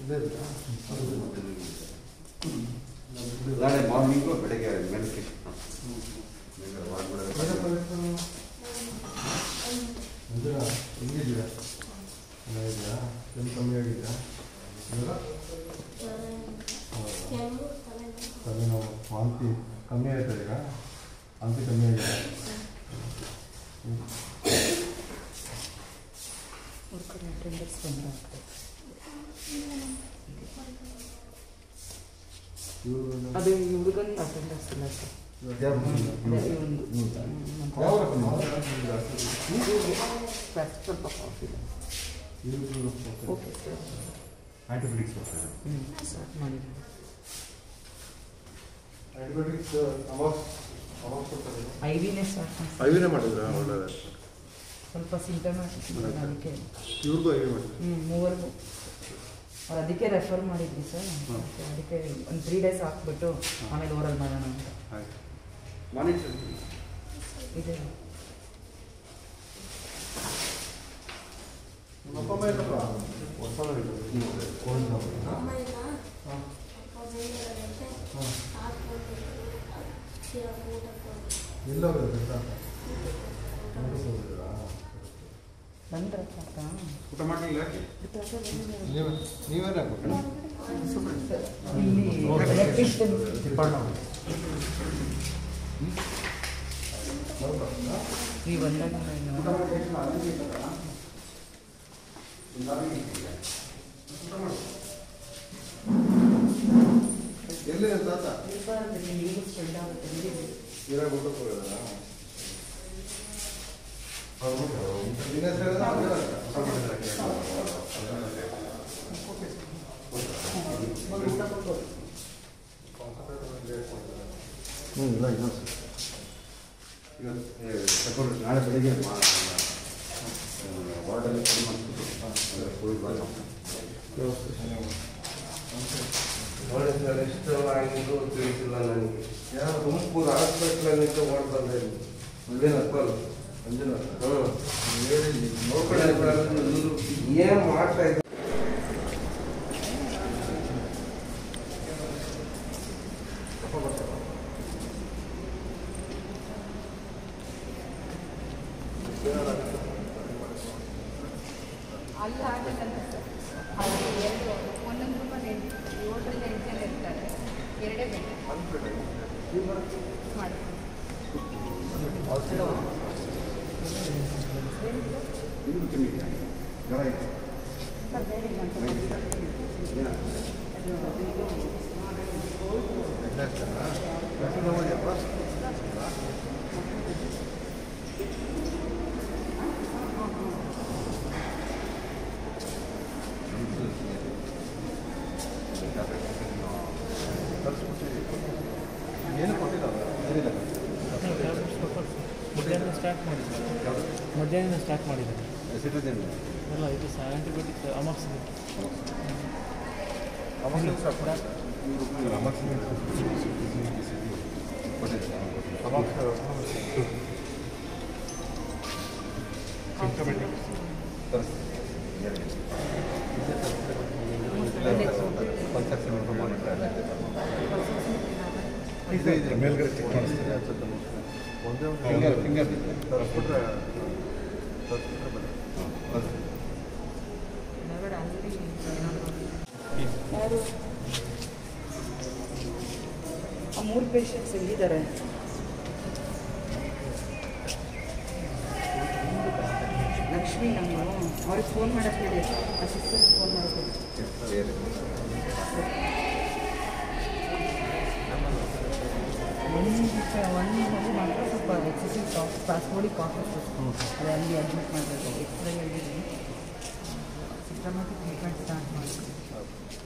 ನಾಳೆ ಮಾರ್ನಿಂಗು ಬೆಳಗ್ಗೆ ಮೆಣಸಿಗೆ ಹೆಂಗಿದ್ದೀರಾ ಚೆನ್ನಾಗಿದ್ದೀರಾ ಏನು ಕಮ್ಮಿ ಆಗಿದೆಯಾ ಇವಾಗ ತಲೆನೋವು ವಾಂತಿ ಕಮ್ಮಿ ಆಯ್ತಾ ಈಗ ವಾಂತಿ ಕಮ್ಮಿ ಆಗಿದೆ ಇವರು ಅದು ಈ ಹುಡುಗನ ಅಟೆಂಡೆನ್ಸ್ ಇಲ್ಲ ಸರ್ ಯಾರು ಇವಂದು ಯಾವ ಸ್ವಲ್ಪ ಕಾಫಿ ಓಕೆ ಸರ್ ಆಂಟಿಬಯೋಟಿಕ್ಸ್ ಬರ್ತಾರೆ ಹ್ಞೂ ಸ್ಟಾರ್ಟ್ ಮಾಡಿದ್ದೀನಿ ಆಂಟಿಬಯೋಟಿಕ್ಸ್ ಅವಾಗ ಅವಾಗ ಕೊಡ್ತಾರೆ ಐ ವಿನೇ ಸ್ಟಾರ್ಟ್ ಮಾಡಿ ಐವಿನೇ ಮಾಡಿದ್ರಾ ಒಳ್ಳೆಯದು ಸ್ವಲ್ಪ ಸಿಂಟಮ್ಯಾಟಿಕ್ ಅದಕ್ಕೆ ಇವ್ರಿಗೂ ಐವಿ ಮಾಡಿದ್ರು ಹ್ಞೂ ಮೂವರೆಗೂ ಅವ್ರು ಅದಕ್ಕೆ ರೆಫರ್ ಮಾಡಿದ್ವಿ ಸರ್ ಮತ್ತೆ ಅದಕ್ಕೆ ಒಂದು ತ್ರೀ ಡೇಸ್ ಹಾಕ್ಬಿಟ್ಟು ಆಮೇಲೆ ಓರಲ್ ಮಾಡೋಣ ಅಂತ ಆಯ್ತು ಮಾನಿಟರ್ ಇದೆ ಅಪ್ಪ ಅಮ್ಮ ಇಲ್ಲಪ್ಪ ಹೊಸ ಕೋಲ್ಡ್ ಎಲ್ಲ ಹೋಗಿದ್ರೆ ಬಂದ್ರೆ ಸಾಕ ಊಟ ಮಾಡಲಿಲ್ಲ ಯಾಕೆ ನೀವೇ ನೀವೇನು ಹಾಕ್ಬೇಕು ಇಲ್ಲಿ ಎಲೆಕ್ಟ್ರಿಷಿಯನ್ ನೀವು ಬಂದಾಗ ಎಲ್ಲಿ ತಾತ ನೀರು ಸ್ಪ್ರೆಡ್ ಆಗುತ್ತೆ ನೀರು ಇರಾಗ ಊಟಕ್ಕೆ ಹೋಗಿದಾರ ನಿನ್ನ ಹೆಸರು ಏನೋ ಅಭಿಲಾಷ. ಹ್ಞೂ ಇಲ್ಲ ಇಲ್ಲ ಇವತ್ತು ತಗೊಂಡು ನಾಳೆ ಬೆಳಿಗ್ಗೆ ವಾರ್ಡಲ್ಲಿ ಫೋನ್ ಮಾಡಿಸ್ಬಿಟ್ಟು ಕೋವಿಡ್ ವಾರ್ಡ್ ನೋಡಿ ಸರ್ ಎಷ್ಟೆಲ್ಲ ಆಗಿದ್ದು ತಿಳಿಸಿಲ್ಲ ನನಗೆ ಯಾರು ತುಮಕೂರು ಹಾಸ್ಪಿಟ್ಲಲ್ಲಿ ಓಡ್ ಬಂದೆ ಅಲ್ಲೇನಪ್ಪ ಮಂಜುನಾಥ ಹ್ಞೂ ಹೇಳಿ ಏನ್ ಮಾಡ್ತಾ ಇದ್ದ ಅಲ್ಲಿ ಆಗಲ್ಲ ಸರ್ ಅಲ್ಲಿ ಎರಡು ಒಂದೊಂದು ರೂಪಾಯಿ ಎಂಟು ಏಳರಿಂದ ಎಂಟು ಜನ ಇರ್ತಾರೆ ಎರಡೇ ಬೇಡ ಮಾಡಿ ನಿಮ್ದು ಕಮ್ಮಿ ಇದೆಯಾ ಜ್ವರ ಇದೆ ಏನು ಕೊಟ್ಟಿಲ್ಲ ಮಧ್ಯಾಹ್ನ ಸ್ಟಾರ್ಟ್ ಮಾಡಿದ್ದಾರೆ ಮಧ್ಯಾಹ್ನ ಸ್ಟಾರ್ಟ್ ಮಾಡಿದ್ದಾರೆ ಸಿಟಿಜನ್ ಅಲ್ಲ ಇದು ಸಹ ಆ್ಯಂಟಿಬಯೋಟಿಕ್ ಅಮಾಕ್ಸ್ ಇದೆ ಇದೆ ಮೇಲ್ಗಡೆ ಚೆಕ್ ಮಾಡಿಸ್ತಾರೆ ಅನ್ಸುತ್ತೆ ಒಂದೇ ಒಂದು ಫಿಂಗರ್ ಫಿಂಗರ್ ತರಿಸ್ಬಿಟ್ರೆ ತರಿಸ್ಬಿಟ್ರೆ ಬನ್ನಿ ಒಳಗಡೆ ಅಂಗಡಿ ಯಾರು ಆ ಮೂರು ಪೇಷಂಟ್ಸ್ ಎಲ್ಲಿದ್ದಾರೆ ಲಕ್ಷ್ಮಿ ನಮ್ಮ ಅವ್ರಿಗೆ ಫೋನ್ ಮಾಡಕ್ಕೆ ಹೇಳಿ ಆ ಸಿಸ್ಟರ್ಗೆ ಫೋನ್ ಮಾಡಕ್ಕೆ ಒಂದು ಒಂದು ಮಗು ಮಾತ್ರ ಸ್ವಲ್ಪ ಎಕ್ಸಸೈಸ್ ಕಾಫ್ ಪಾಸ್ ಮಾಡಿ ಕಾಫ್ ಅದು ಅಲ್ಲಿ ಅಡ್ಮಿಟ್ ಮಾಡಬೇಕು ಎಕ್ಸ್ರೇ ಹೇಳಿದ್ದೀನಿ ಸಿಸ್ಟಮ್ಯಾಟಿಕ್ ಟ್ರೀಟ್ಮೆಂಟ್ ಸ್ಟಾರ್ಟ್ ಮಾಡಿ